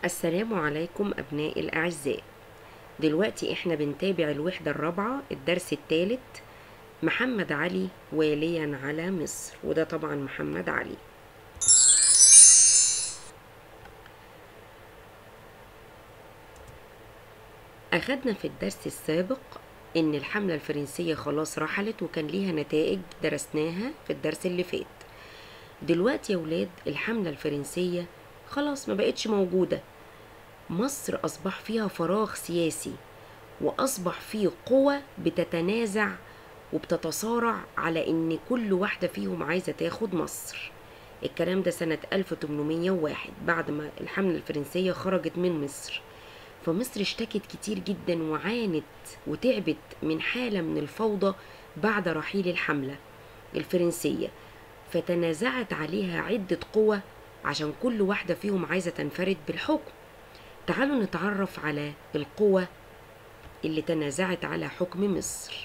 السلام عليكم أبناء الأعزاء دلوقتي احنا بنتابع الوحدة الرابعة الدرس الثالث محمد علي واليا على مصر وده طبعا محمد علي أخدنا في الدرس السابق إن الحملة الفرنسية خلاص رحلت وكان ليها نتائج درسناها في الدرس اللي فات دلوقتي يا ولاد الحملة الفرنسية خلاص ما بقتش موجودة مصر أصبح فيها فراغ سياسي وأصبح فيه قوى بتتنازع وبتتصارع على إن كل واحدة فيهم عايزة تاخد مصر الكلام ده سنة 1801 بعد ما الحملة الفرنسية خرجت من مصر فمصر اشتكت كتير جدا وعانت وتعبت من حالة من الفوضى بعد رحيل الحملة الفرنسية فتنازعت عليها عدة قوى عشان كل واحدة فيهم عايزة تنفرد بالحكم تعالوا نتعرف على القوى اللي تنازعت على حكم مصر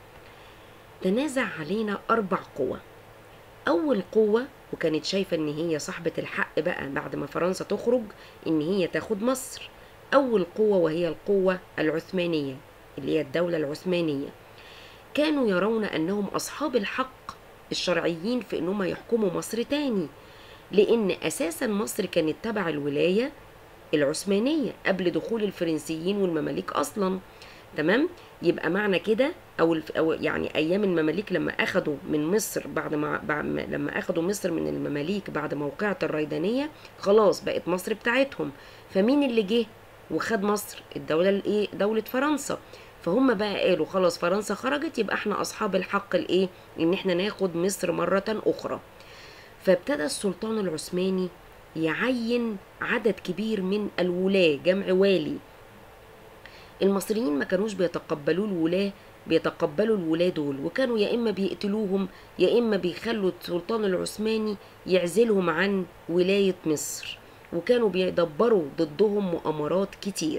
تنازع علينا أربع قوى أول قوة وكانت شايفة إن هي صاحبة الحق بقى بعد ما فرنسا تخرج إن هي تاخد مصر أول قوة وهي القوة العثمانية اللي هي الدولة العثمانية كانوا يرون أنهم أصحاب الحق الشرعيين في أنهم يحكموا مصر تاني لأن أساسا مصر كانت تبع الولاية العثمانية قبل دخول الفرنسيين والمماليك أصلا تمام يبقى معنى كده أو, الف... أو يعني أيام المماليك لما أخدوا من مصر بعد ما... بعد ما لما أخدوا مصر من المماليك بعد موقعة الريدانية خلاص بقت مصر بتاعتهم فمين اللي جه وخد مصر الدولة الايه دولة فرنسا فهم بقى قالوا خلاص فرنسا خرجت يبقى احنا اصحاب الحق الايه ان احنا ناخد مصر مرة اخرى فابتدى السلطان العثماني يعين عدد كبير من الولاة جمع والي المصريين ما كانوش بيتقبلوا الولاة بيتقبلوا الولاة دول وكانوا يا إما بيقتلوهم يا إما بيخلوا السلطان العثماني يعزلهم عن ولاية مصر وكانوا بيدبروا ضدهم مؤامرات كتير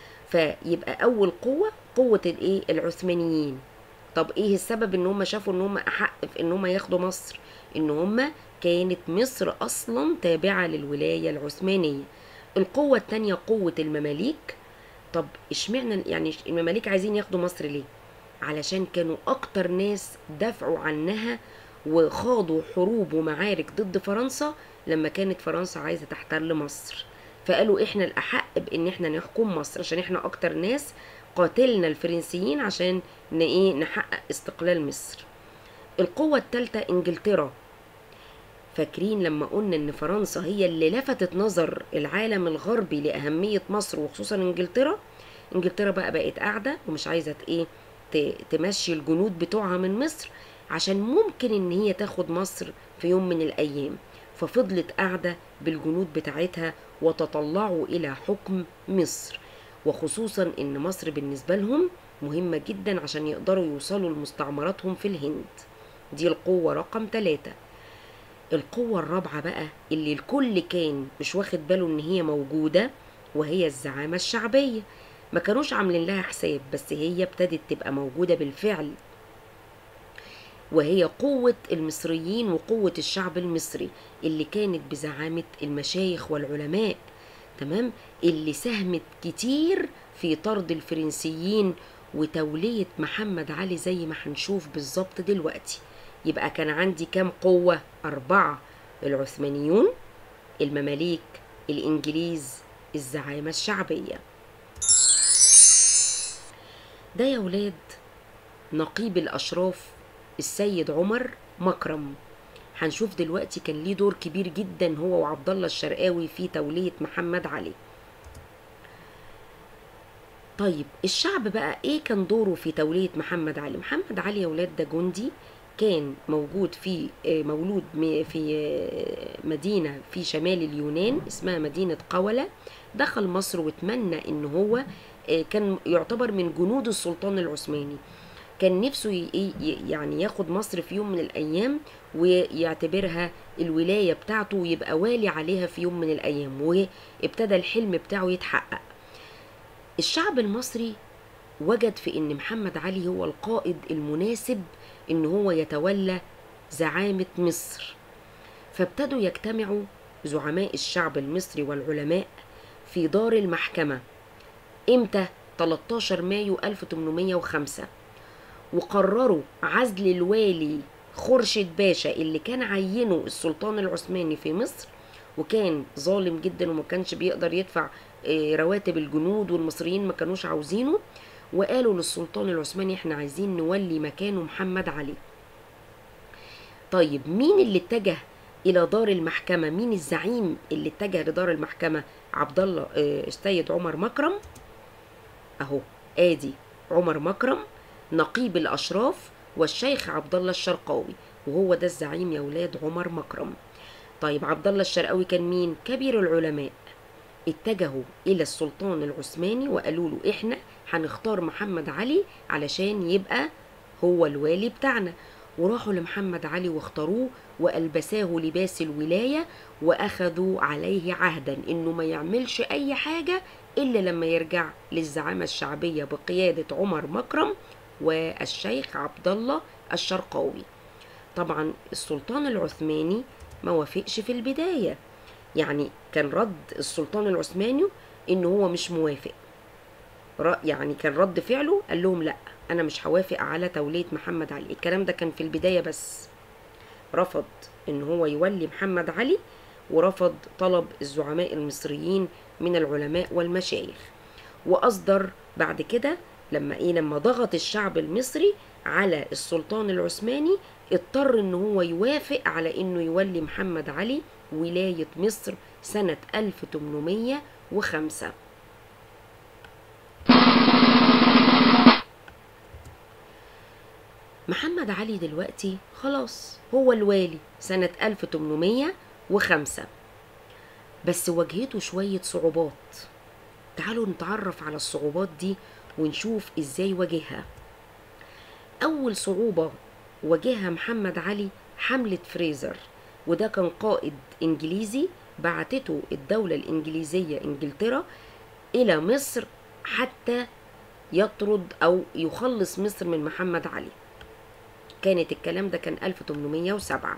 فيبقى اول قوه قوه الايه العثمانيين طب ايه السبب ان هم شافوا ان هم احق في ان هم ياخدوا مصر ان هم كانت مصر اصلا تابعه للولايه العثمانيه القوه الثانيه قوه المماليك طب اشمعنى يعني المماليك عايزين ياخدوا مصر ليه علشان كانوا اكتر ناس دافعوا عنها وخاضوا حروب ومعارك ضد فرنسا لما كانت فرنسا عايزه تحتل مصر فقالوا احنا الاحق بان احنا نحكم مصر عشان احنا اكتر ناس قاتلنا الفرنسيين عشان ايه نحقق استقلال مصر القوة الثالثة انجلترا فاكرين لما قلنا ان فرنسا هي اللي لفتت نظر العالم الغربي لأهمية مصر وخصوصا انجلترا انجلترا بقى بقت قاعدة ومش عايزة ايه تمشي الجنود بتوعها من مصر عشان ممكن ان هي تاخد مصر في يوم من الايام ففضلت قاعدة بالجنود بتاعتها وتطلعوا إلى حكم مصر وخصوصا إن مصر بالنسبة لهم مهمة جدا عشان يقدروا يوصلوا لمستعمراتهم في الهند دي القوة رقم ثلاثة القوة الرابعة بقى اللي الكل كان مش واخد باله إن هي موجودة وهي الزعامة الشعبية ما كانوش عاملين لها حساب بس هي ابتدت تبقى موجودة بالفعل وهي قوة المصريين وقوة الشعب المصري اللي كانت بزعامة المشايخ والعلماء تمام اللي ساهمت كتير في طرد الفرنسيين وتولية محمد علي زي ما هنشوف بالظبط دلوقتي يبقى كان عندي كام قوة أربعة العثمانيون المماليك الإنجليز الزعامة الشعبية ده يا ولاد نقيب الأشراف السيد عمر مكرم هنشوف دلوقتي كان ليه دور كبير جدا هو وعبد الله الشرقاوي في تولية محمد علي طيب الشعب بقى ايه كان دوره في تولية محمد علي محمد علي يا ولاد ده جندي كان موجود في مولود في مدينة في شمال اليونان اسمها مدينة قولة دخل مصر واتمنى ان هو كان يعتبر من جنود السلطان العثماني كان نفسه يعني ياخد مصر في يوم من الايام ويعتبرها الولايه بتاعته ويبقى والي عليها في يوم من الايام وابتدى الحلم بتاعه يتحقق الشعب المصري وجد في ان محمد علي هو القائد المناسب ان هو يتولى زعامه مصر فابتدوا يجتمعوا زعماء الشعب المصري والعلماء في دار المحكمة امتى 13 مايو 1805 وقرروا عزل الوالي خورشيد باشا اللي كان عينه السلطان العثماني في مصر وكان ظالم جدا وما كانش بيقدر يدفع آه، رواتب الجنود والمصريين ما كانوش عاوزينه وقالوا للسلطان العثماني احنا عايزين نولي مكانه محمد علي طيب مين اللي اتجه الى دار المحكمه مين الزعيم اللي اتجه لدار المحكمه عبد الله آه، السيد عمر مكرم اهو ادي عمر مكرم نقيب الاشراف والشيخ عبد الله الشرقاوي وهو ده الزعيم يا ولاد عمر مكرم طيب عبد الله الشرقاوي كان مين كبير العلماء اتجهوا الى السلطان العثماني وقالوا له احنا هنختار محمد علي علشان يبقى هو الوالي بتاعنا وراحوا لمحمد علي واختاروه والبساه لباس الولايه واخذوا عليه عهدا انه ما يعملش اي حاجه الا لما يرجع للزعامه الشعبيه بقياده عمر مكرم والشيخ عبد الله الشرقاوي طبعا السلطان العثماني ما وافقش في البدايه يعني كان رد السلطان العثماني ان هو مش موافق ر- يعني كان رد فعله قال لهم لا انا مش هوافق على توليه محمد علي الكلام ده كان في البدايه بس رفض ان هو يولي محمد علي ورفض طلب الزعماء المصريين من العلماء والمشايخ واصدر بعد كده لما ايه لما ضغط الشعب المصري على السلطان العثماني اضطر ان هو يوافق على انه يولي محمد علي ولاية مصر سنة 1805 محمد علي دلوقتي خلاص هو الوالي سنة 1805 بس واجهته شوية صعوبات تعالوا نتعرف على الصعوبات دي ونشوف ازاي واجهها أول صعوبة واجهها محمد علي حملة فريزر وده كان قائد إنجليزي بعتته الدولة الإنجليزية إنجلترا إلى مصر حتى يطرد أو يخلص مصر من محمد علي كانت الكلام ده كان 1807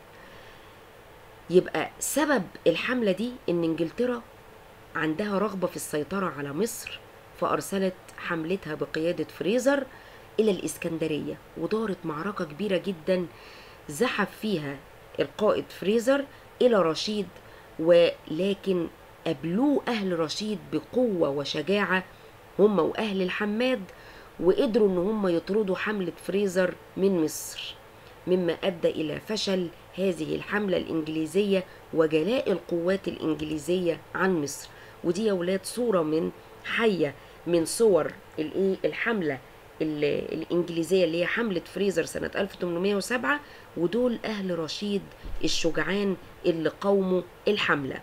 يبقى سبب الحملة دي إن إنجلترا عندها رغبة في السيطرة على مصر فأرسلت حملتها بقيادة فريزر إلى الإسكندرية ودارت معركة كبيرة جدا زحف فيها القائد فريزر إلى رشيد ولكن قابلوه أهل رشيد بقوة وشجاعة هم وأهل الحماد وقدروا إن هم يطردوا حملة فريزر من مصر مما أدى إلى فشل هذه الحملة الإنجليزية وجلاء القوات الإنجليزية عن مصر ودي يا ولاد صورة من حية من صور الإيه الحملة ال- الإنجليزية اللي هي حملة فريزر سنة 1807 ودول أهل رشيد الشجعان اللي قاوموا الحملة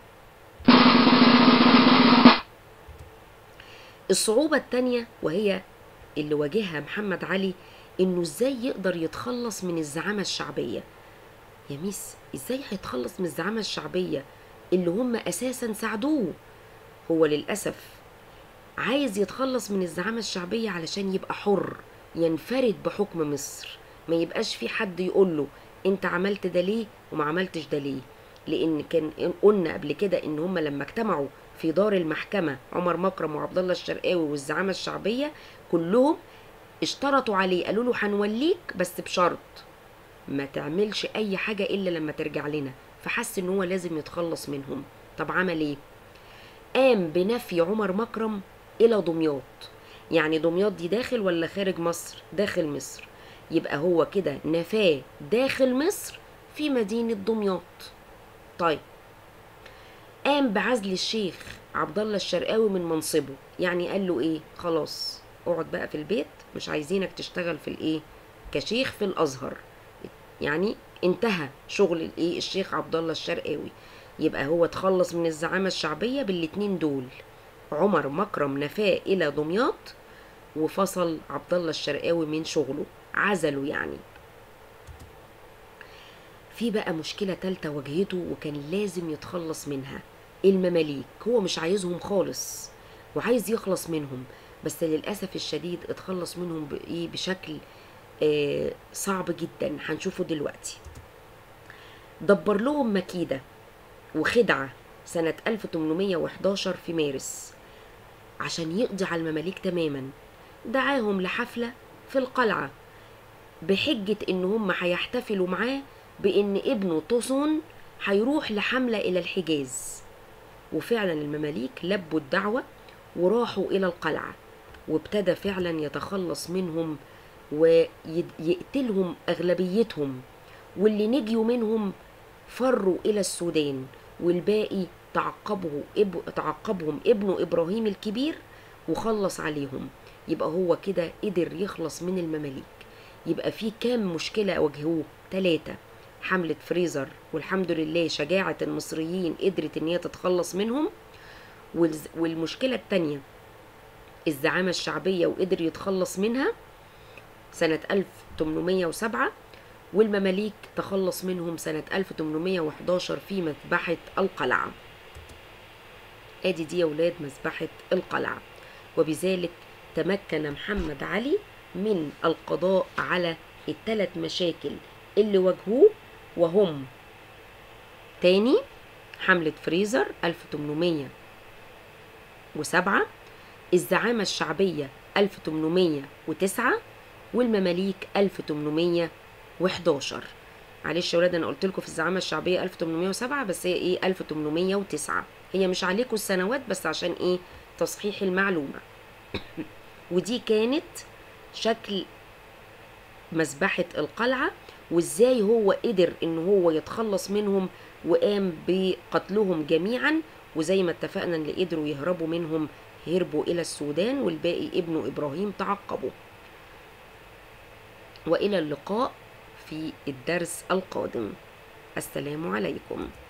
الصعوبة التانية وهي اللي واجهها محمد علي إنه إزاي يقدر يتخلص من الزعامة الشعبية يا ميس إزاي هيتخلص من الزعامة الشعبية اللي هم أساسا ساعدوه هو للأسف عايز يتخلص من الزعامة الشعبية علشان يبقى حر ينفرد بحكم مصر ما يبقاش في حد يقول له انت عملت ده ليه وما عملتش ده ليه لان كان قلنا قبل كده ان هم لما اجتمعوا في دار المحكمة عمر مكرم وعبد الله الشرقاوي والزعامة الشعبية كلهم اشترطوا عليه قالوا له هنوليك بس بشرط ما تعملش اي حاجة الا لما ترجع لنا فحس ان هو لازم يتخلص منهم طب عمل ايه قام بنفي عمر مكرم الى دمياط يعني دمياط دي داخل ولا خارج مصر داخل مصر يبقى هو كده نفاه داخل مصر في مدينة دمياط طيب قام بعزل الشيخ عبد الله الشرقاوي من منصبه يعني قال له ايه خلاص اقعد بقى في البيت مش عايزينك تشتغل في الايه كشيخ في الازهر يعني انتهى شغل الايه الشيخ عبد الله الشرقاوي يبقى هو اتخلص من الزعامة الشعبية بالاتنين دول عمر مكرم نفاه إلى دمياط وفصل عبد الله الشرقاوي من شغله عزله يعني في بقى مشكلة تالتة واجهته وكان لازم يتخلص منها المماليك هو مش عايزهم خالص وعايز يخلص منهم بس للأسف الشديد اتخلص منهم بإيه بشكل آه صعب جدا هنشوفه دلوقتي دبر لهم مكيدة وخدعة سنة 1811 في مارس عشان يقضي على المماليك تماما دعاهم لحفلة في القلعة بحجة إن هم هيحتفلوا معاه بإن ابنه طوسون هيروح لحملة إلى الحجاز وفعلا المماليك لبوا الدعوة وراحوا إلى القلعة وابتدى فعلا يتخلص منهم ويقتلهم أغلبيتهم واللي نجيوا منهم فروا إلى السودان والباقي تعقبه إب... تعقبهم ابنه إبراهيم الكبير وخلص عليهم يبقى هو كده قدر يخلص من المماليك يبقى في كام مشكلة واجهوه ثلاثة حملة فريزر والحمد لله شجاعة المصريين قدرت ان هي تتخلص منهم والز- والمشكلة التانية الزعامة الشعبية وقدر يتخلص منها سنة 1807 والمماليك تخلص منهم سنة 1811 في مذبحة القلعة ادي دي يا ولاد مذبحة القلعة وبذلك تمكن محمد علي من القضاء على الثلاث مشاكل اللي واجهوه وهم تاني حملة فريزر 1807 الزعامة الشعبية 1809 والمماليك 1811 معلش يا ولاد انا قلت لكم في الزعامة الشعبية 1807 بس هي ايه 1809 هي مش عليكم السنوات بس عشان ايه تصحيح المعلومة ودي كانت شكل مذبحة القلعة وازاي هو قدر ان هو يتخلص منهم وقام بقتلهم جميعا وزي ما اتفقنا اللي قدروا يهربوا منهم هربوا الى السودان والباقي ابنه ابراهيم تعقبوا والى اللقاء في الدرس القادم السلام عليكم